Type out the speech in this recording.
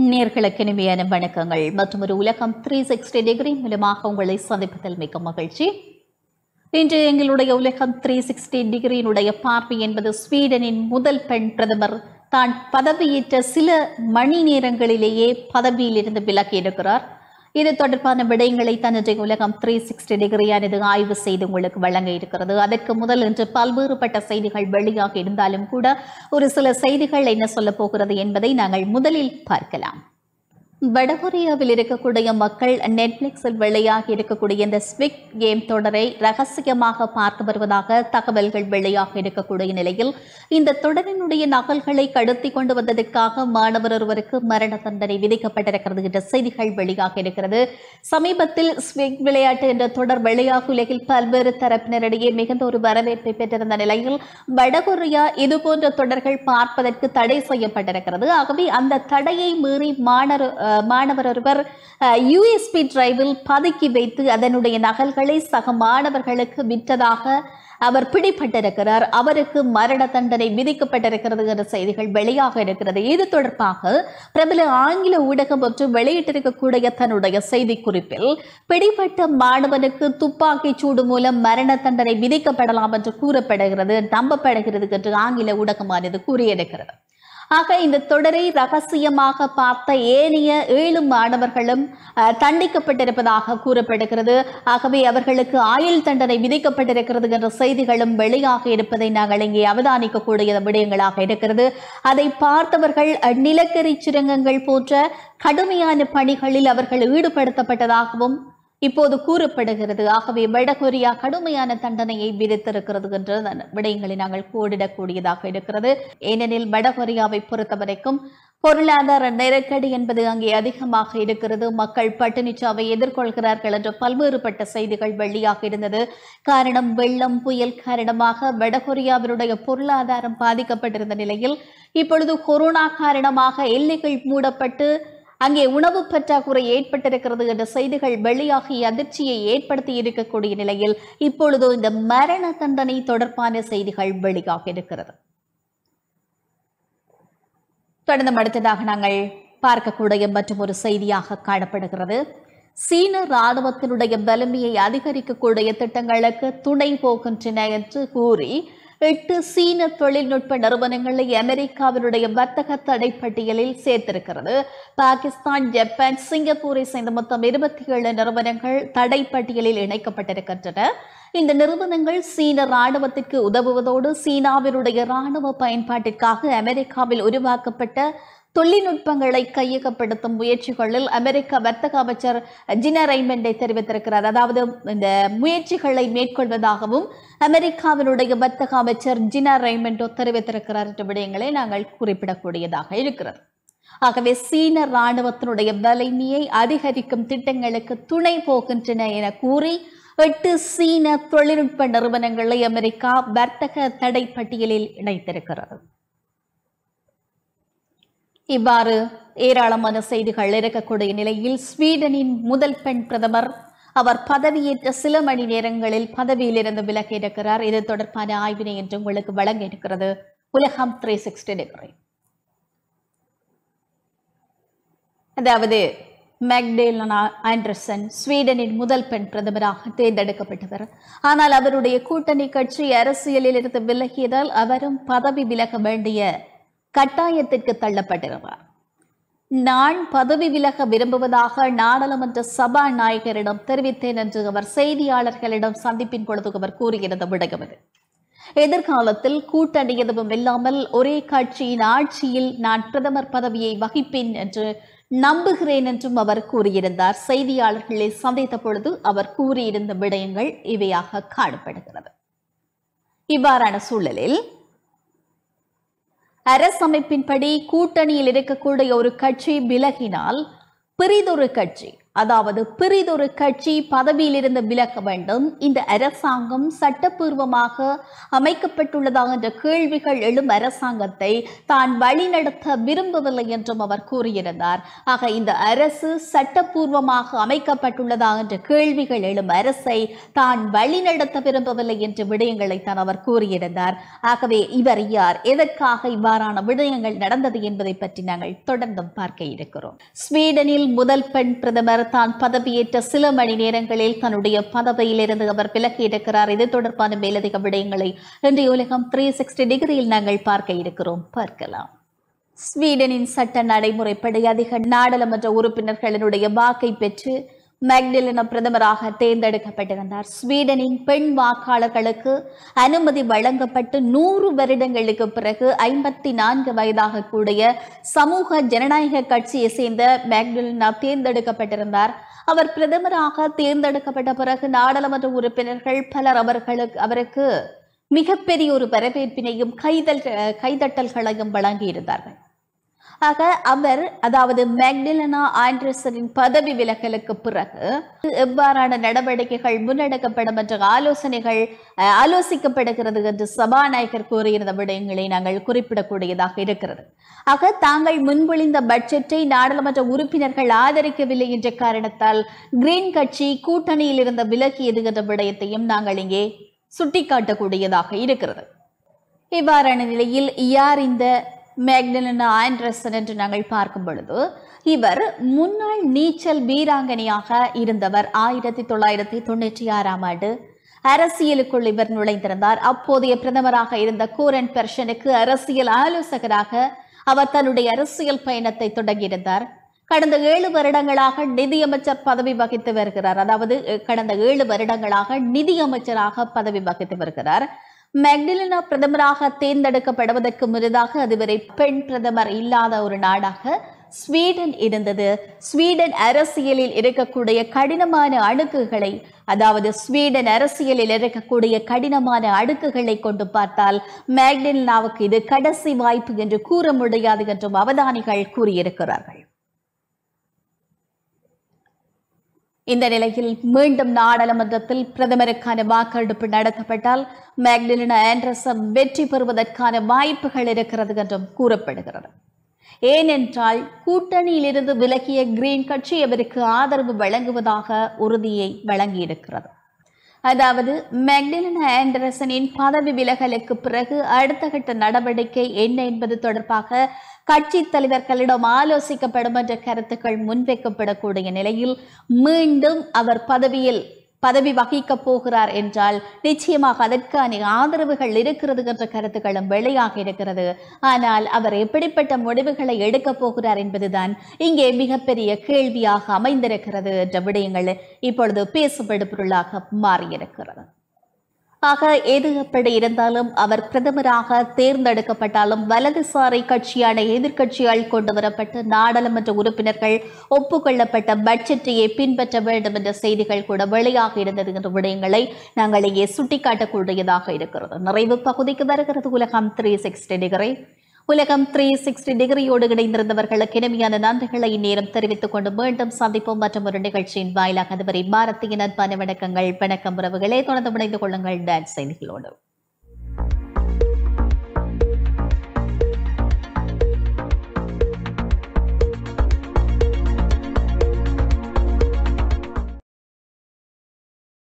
நேர்களுக்கு இனிமையான வணக்கங்கள் மற்றும் ஒரு உலகம் த்ரீ சிக்ஸ்டி டிகிரி மூலமாக உங்களை சந்திப்பதில் மிக்க மகிழ்ச்சி இன்று எங்களுடைய உலகம் த்ரீ சிக்ஸ்டி டிகிரியினுடைய பார்வை என்பது ஸ்வீடனின் முதல் பெண் பிரதமர் தான் பதவியேற்ற சில மணி நேரங்களிலேயே பதவியிலிருந்து விலகியிருக்கிறார் இது தொடர்பான விடயங்களை தன்னுடைய உலகம் த்ரீ சிக்ஸ்டி டிகிரியானது ஆய்வு செய்து உங்களுக்கு வழங்க இருக்கிறது அதற்கு முதல் இன்று பல்வேறுபட்ட செய்திகள் வெளியாக இருந்தாலும் கூட ஒரு சில செய்திகள் என்ன சொல்ல போகிறது என்பதை நாங்கள் முதலில் பார்க்கலாம் வடகொரியாவில் இருக்கக்கூடிய மக்கள் நெட்ஃபிளிக்ஸில் வெளியாகி இருக்கக்கூடிய இந்த ஸ்விக் கேம் தொடரை ரகசியமாக பார்த்து வருவதாக தகவல்கள் வெளியாக இருக்கக்கூடிய நிலையில் இந்த தொடரினுடைய நகல்களை கடத்தி கொண்டு வந்ததற்காக மாணவர் ஒருவருக்கு மரண தண்டனை விதிக்கப்பட்டிருக்கிறது என்ற செய்திகள் வெளியாக இருக்கிறது சமீபத்தில் ஸ்விக் விளையாட்டு என்ற தொடர் வெளியாக உலகில் பல்வேறு தரப்பினரிடையே மிகுந்த ஒரு வரவேற்பை பெற்றிருந்த நிலையில் வடகொரியா இதுபோன்ற தொடர்கள் பார்ப்பதற்கு தடை செய்யப்பட்டிருக்கிறது ஆகவே அந்த தடையை மீறி மாணவர் அஹ், மாணவர் ஒருவர் யூஎஸ்பி டிரைவில் பதுக்கி வைத்து அதனுடைய நகல்களை சக மாணவர்களுக்கு விற்றதாக அவர் பிடிபட்டிருக்கிறார் அவருக்கு மரண தண்டனை விதிக்கப்பட்டிருக்கிறது என்ற செய்திகள் வெளியாக இருக்கிறது இது தொடர்பாக பிரபல ஆங்கில ஊடகம் ஒன்று வெளியிட்டிருக்கக்கூடிய தன்னுடைய செய்திக்குறிப்பில் பிடிபட்ட மாணவனுக்கு துப்பாக்கி சூடு மூலம் மரண தண்டனை விதிக்கப்படலாம் என்று கூறப்படுகிறது நம்பப்படுகிறது என்று ஆங்கில ஊடகமானது கூறியிருக்கிறது ஆக இந்த தொடரை ரகசியமாக பார்த்த ஏனைய ஏழு மாணவர்களும் அஹ், தண்டிக்கப்பட்டிருப்பதாக கூறப்படுகிறது ஆகவே அவர்களுக்கு ஆயுள் தண்டனை விதிக்கப்பட்டிருக்கிறது என்ற செய்திகளும் வெளியாக இருப்பதை நாங்கள் இங்கே அவதானிக்கக்கூடிய விடயங்களாக இருக்கிறது அதை பார்த்தவர்கள் அஹ், நிலக்கரி சுரங்கங்கள் போன்ற கடுமையான பணிகளில் அவர்கள் ஈடுபடுத்தப்பட்டதாகவும் இப்போது கூறப்படுகிறது ஆகவே வடகொரியா கடுமையான தண்டனையை விதித்திருக்கிறது என்ற அந்த விடயங்களை நாங்கள் கோடிடக்கூடியதாக இருக்கிறது ஏனெனில் வடகொரியாவை பொறுத்தவரைக்கும் பொருளாதார நெருக்கடி என்பது அங்கே அதிகமாக இருக்கிறது மக்கள் பட்டினிச்சாவை எதிர்கொள்கிறார்கள் என்ற பல்வேறுபட்ட செய்திகள் வெளியாக இருந்தது காரணம் வெள்ளம் புயல் காரணமாக வடகொரியாவினுடைய பொருளாதாரம் பாதிக்கப்பட்டிருந்த நிலையில் இப்பொழுது கொரோனா காரணமாக எல்லைகள் மூடப்பட்டு அங்கே உணவு பற்றாக்குறை ஏற்பட்டிருக்கிறது என்ற செய்திகள் வெளியாகி அதிர்ச்சியை ஏற்படுத்தி இருக்கக்கூடிய நிலையில் இப்பொழுது இந்த மரண தண்டனை தொடர்பான செய்திகள் வெளியாக இருக்கிறது தொடர்ந்து அடுத்ததாக நாங்கள் பார்க்கக்கூடிய மற்றும் ஒரு செய்தியாக காணப்படுகிறது சீன இராணுவத்தினுடைய வலிமையை அதிகரிக்கக்கூடிய திட்டங்களுக்கு துணை போகின்றன என்று கூறி எட்டு சீன தொழில்நுட்ப நிறுவனங்களை அமெரிக்காவினுடைய வர்த்தக தடைப்பட்டியலில் சேர்த்திருக்கிறது பாகிஸ்தான் ஜப்பான் சிங்கப்பூரை சேர்ந்த மொத்தம் இருபத்தி ஏழு நிறுவனங்கள் தடைப்பட்டியலில் இணைக்கப்பட்டிருக்கின்றன இந்த நிறுவனங்கள் சீன ராணுவத்திற்கு உதவுவதோடு சீனாவினுடைய ராணுவ பயன்பாட்டிற்காக அமெரிக்காவில் உருவாக்கப்பட்ட தொழில்நுட்பங்களை கையகப்படுத்தும் முயற்சிகளில் அமெரிக்க வர்த்தக அமைச்சர் ஜினா ரைமண்டை தெரிவித்திருக்கிறார் அதாவது இந்த முயற்சிகளை மேற்கொள்வதாகவும் அமெரிக்காவினுடைய வர்த்தக அமைச்சர் ஜினா ரைமண்டோ தெரிவித்திருக்கிறார் என்ற விடயங்களை நாங்கள் குறிப்பிடக்கூடியதாக இருக்கிறது ஆகவே சீன ராணுவத்தினுடைய வலிமையை அதிகரிக்கும் திட்டங்களுக்கு துணை போகின்றன என கூறி எட்டு சீன தொழில்நுட்ப நிறுவனங்களை அமெரிக்கா வர்த்தக தடை பட்டியலில் இணைத்திருக்கிறது இவ்வாறு ஏராளமான செய்திகள் இருக்கக்கூடிய நிலையில் ஸ்வீடனின் முதல் பெண் பிரதமர் அவர் பதவியேற்ற சில மணி நேரங்களில் பதவியிலிருந்து விலகி இருக்கிறார் இது தொடர்பான ஆய்வினை என்று உங்களுக்கு வழங்க இருக்கிறது உலகம் த்ரீ சிக்ஸ்டி டிகிரி அதாவது மெக்டேலனா ஆண்டர்சன் ஸ்வீடனின் முதல் பெண் பிரதமராக தேர்ந்தெடுக்கப்பட்டவர் ஆனால் அவருடைய கூட்டணி கட்சி அரசியலில் இருந்து விலகியதால் அவரும் பதவி விலக வேண்டிய கட்டாயத்திற்கு தள்ளப்பட்டிருந்தார் நான் பதவி விலக விரும்புவதாக நாடாளுமன்ற சபாநாயகரிடம் தெரிவித்தேன் என்று அவர் செய்தியாளர்களிடம் சந்திப்பின் பொழுது அவர் கூறியிருந்த விடயம் இது எதிர்காலத்தில் கூட்டணி எதுவும் இல்லாமல் ஒரே கட்சியின் ஆட்சியில் நான் பிரதமர் பதவியை வகிப்பேன் என்று நம்புகிறேன் என்றும் அவர் கூறியிருந்தார் செய்தியாளர்களை சந்தித்த பொழுது அவர் கூறியிருந்த விடயங்கள் இவையாக காணப்படுகிறது இவ்வாறான சூழலில் அரசமைப்பின்படி கூட்டணியில் இருக்கக்கூடிய ஒரு கட்சி விலகினால் பிரிதொரு கட்சி அதாவது பிறிதொரு கட்சி பதவியிலிருந்து விலக வேண்டும் இந்த அரசாங்கம் சட்டப்பூர்வமாக அமைக்கப்பட்டுள்ளதா என்ற கேள்விகள் எழும் அரசாங்கத்தை தான் வழிநடத்த விரும்பவில்லை என்றும் அவர் கூறியிருந்தார் ஆக இந்த அரசு சட்டப்பூர்வமாக அமைக்கப்பட்டுள்ளதா என்ற கேள்விகள் எழும் அரசை தான் வழிநடத்த விரும்பவில்லை என்ற விடயங்களை தான் அவர் கூறியிருந்தார் ஆகவே இவர் யார் எதற்காக இவ்வாறான விடயங்கள் நடந்தது என்பதை பற்றி நாங்கள் தொடர்ந்தும் பார்க்க இருக்கிறோம் ஸ்வீடனில் முதல் பெண் பிரதமர் தான் பதவியேற்ற சில மணி நேரங்களில் தன்னுடைய பதவியிலிருந்து அவர் விலகி இருக்கிறார் இது தொடர்பான மேலதிக விடயங்களை இன்றைய உலகம் த்ரீ சிக்ஸ்டி டிகிரியில் நாங்கள் பார்க்க இருக்கிறோம் பார்க்கலாம் ஸ்வீடனின் சட்ட நடைமுறைப்படி அதிக நாடாளுமன்ற உறுப்பினர்களினுடைய வாக்கை பெற்று மேக்டலின பிரதமராக தேர்ந்தெடுக்கப்பட்டிருந்தார் ஸ்வீடனின் பெண் வாக்காளர்களுக்கு அனுமதி வழங்கப்பட்டு நூறு வருடங்களுக்கு பிறகு ஐம்பத்தி நான்கு வயதாக கூடிய சமூக ஜனநாயக கட்சியை சேர்ந்த மேக்டலினா தேர்ந்தெடுக்கப்பட்டிருந்தார் அவர் பிரதமராக தேர்ந்தெடுக்கப்பட்ட பிறகு நாடாளுமன்ற உறுப்பினர்கள் பலர் அவர்களுக்கு அவருக்கு மிகப்பெரிய ஒரு வரவேற்பினையும் கைதல் கைதட்டல்களையும் வழங்கியிருந்தார்கள் ஆக அவர் அதாவது மேக்டிலனா ஆண்ட்ரசனின் பதவி விலகலுக்கு பிறகு எவ்வாறான நடவடிக்கைகள் முன்னெடுக்கப்படும் என்ற ஆலோசனைகள் அஹ், ஆலோசிக்கப்படுகிறது என்று சபாநாயகர் கூறியிருந்த விடயங்களை நாங்கள் குறிப்பிடக்கூடியதாக இருக்கிறது ஆக தாங்கள் முன்மொழிந்த பட்ஜெட்டை நாடாளுமன்ற உறுப்பினர்கள் ஆதரிக்கவில்லை என்ற காரணத்தால் கிரீன் கட்சி கூட்டணியில் இருந்த விலகியது என்ற விடயத்தையும் நாங்கள் இங்கே சுட்டிக்காட்டக்கூடியதாக இருக்கிறது இவ்வாறான நிலையில் யார் இந்த மேக்டலினா ஆண்ட்ரசன் என்று நாங்கள் பார்க்கும் பொழுது இவர் முன்னாள் நீச்சல் வீராங்கனையாக இருந்தவர் ஆயிரத்தி தொள்ளாயிரத்தி தொண்ணூற்றி ஆறாம் ஆண்டு அரசியலுக்குள் இவர் நுழைந்திருந்தார் அப்போதைய பிரதமராக இருந்த கூரன் பெர்ஷனுக்கு அரசியல் ஆலோசகராக அவர் தன்னுடைய அரசியல் பயணத்தை தொடங்கியிருந்தார் கடந்த ஏழு வருடங்களாக நிதியமைச்சர் பதவி வகித்து வருகிறார் அதாவது அஹ், கடந்த ஏழு வருடங்களாக நிதியமைச்சராக பதவி வகித்து வருகிறார் மெக்டிலினா பிரதமராக தேர்ந்தெடுக்கப்படுவதற்கு முன்னதாக அதுவரை பெண் பிரதமர் இல்லாத ஒரு நாடாக ஸ்வீடன் இருந்தது ஸ்வீடன் அரசியலில் இருக்கக்கூடிய கடினமான அடுக்குகளை அதாவது ஸ்வீடன் அரசியலில் இருக்கக்கூடிய கடினமான அடுக்குகளை கொண்டு பார்த்தால் மேக்டிலினாவுக்கு இது கடைசி வாய்ப்பு என்று கூற முடியாது என்றும் அவதானிகள் கூறியிருக்கிறார்கள் இந்த நிலையில் மீண்டும் நாடாளுமன்றத்தில் பிரதமருக்கான வாக்கெடுப்பு நடத்தப்பட்டால் மேக்டிலினா ஆண்டர்சன் வெற்றி பெறுவதற்கான வாய்ப்புகள் இருக்கிறது என்றும் கூறப்படுகிறது ஏனென்றால் கூட்டணியிலிருந்து விலகிய கிரீன் கட்சி அவருக்கு ஆதரவு வழங்குவதாக உறுதியை வழங்கியிருக்கிறது அதாவது மெக்டிலினா ஆண்டர்சனின் பதவி விலகலுக்கு பிறகு அடுத்த கட்ட நடவடிக்கை என்ன என்பது தொடர்பாக கட்சி தலைவர்களிடம் ஆலோசிக்கப்படும் என்ற கருத்துக்கள் முன்வைக்கப்படக்கூடிய நிலையில் மீண்டும் அவர் பதவியில் பதவி வகிக்கப் போகிறார் என்றால் நிச்சயமாக அதற்கான ஆதரவுகள் இருக்கிறது என்ற கருத்துக்களும் வெளியாக இருக்கிறது ஆனால் அவர் எப்படிப்பட்ட முடிவுகளை எடுக்கப் போகிறார் என்பதுதான் இங்கே மிகப்பெரிய கேள்வியாக அமைந்திருக்கிறது என்ற விடயங்கள் இப்பொழுது பேசப்படும் பொருளாக மாறியிருக்கிறது ஆக எது எப்படி இருந்தாலும் அவர் பிரதமராக தேர்ந்தெடுக்கப்பட்டாலும் வலதுசாரி கட்சியான எதிர்க்கட்சியால் கொண்டு வரப்பட்ட நாடாளுமன்ற உறுப்பினர்கள் ஒப்புக்கொள்ளப்பட்ட பட்ஜெட்டையே பின்பற்ற வேண்டும் என்ற செய்திகள் கூட வெளியாக இருந்தது என்ற விடயங்களை நாங்கள் இங்கே சுட்டிக்காட்டக்கூடியதாக இருக்கிறது நிறைவு பகுதிக்கு வருகிறது உலகம் த்ரீ சிக்ஸ்டி டிகிரி உலகம் த்ரீ சிக்ஸ்டி டிகிரியோடு இணைந்திருந்தவர்களுக்கு இனிமையான நன்றிகளை இந்நேரம் தெரிவித்துக் கொண்டு மீண்டும் சந்திப்போம் மற்றும் ஒரு நிகழ்ச்சியின் வாயிலாக அதுவரை பாரதியின் அன்பான வணக்கங்கள் வணக்கம் உறவுகளே தொடர்ந்து இணைந்து கொள்ளுங்கள் டான்ஸ் செய்திகளோடு